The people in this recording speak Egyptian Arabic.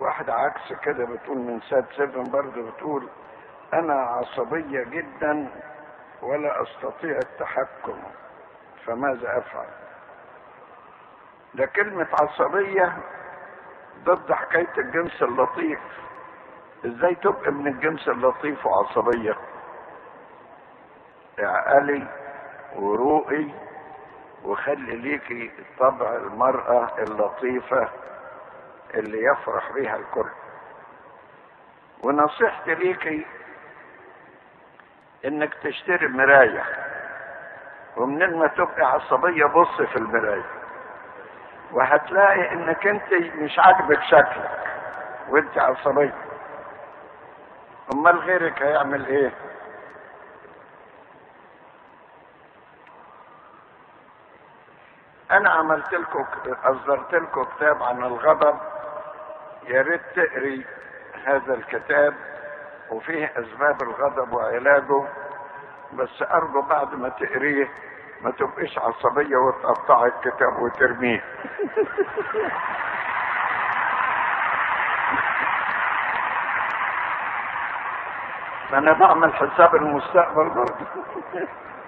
واحدة عكس كده بتقول من ساد سيفن برضه بتقول أنا عصبية جدا ولا أستطيع التحكم فماذا أفعل؟ ده كلمة عصبية ضد حكاية الجنس اللطيف ازاي تبقى من الجنس اللطيف وعصبية اعقلي وروقي وخلي ليكي طبع المرأة اللطيفة اللي يفرح بها الكل ونصيحتي ليكي انك تشتري مراية ومنين ما تبقي عصبية بص في المراية وهتلاقي انك انت مش عاجبك شكلك وانت عصبية امال غيرك هيعمل ايه انا عملت لكم اصدرت لكم كتاب عن الغضب يا ريت تقري هذا الكتاب وفيه اسباب الغضب وعلاجه بس ارجو بعد ما تقريه ما تبقيش عصبيه وتقطعي الكتاب وترميه انا بعمل حساب المستقبل برضه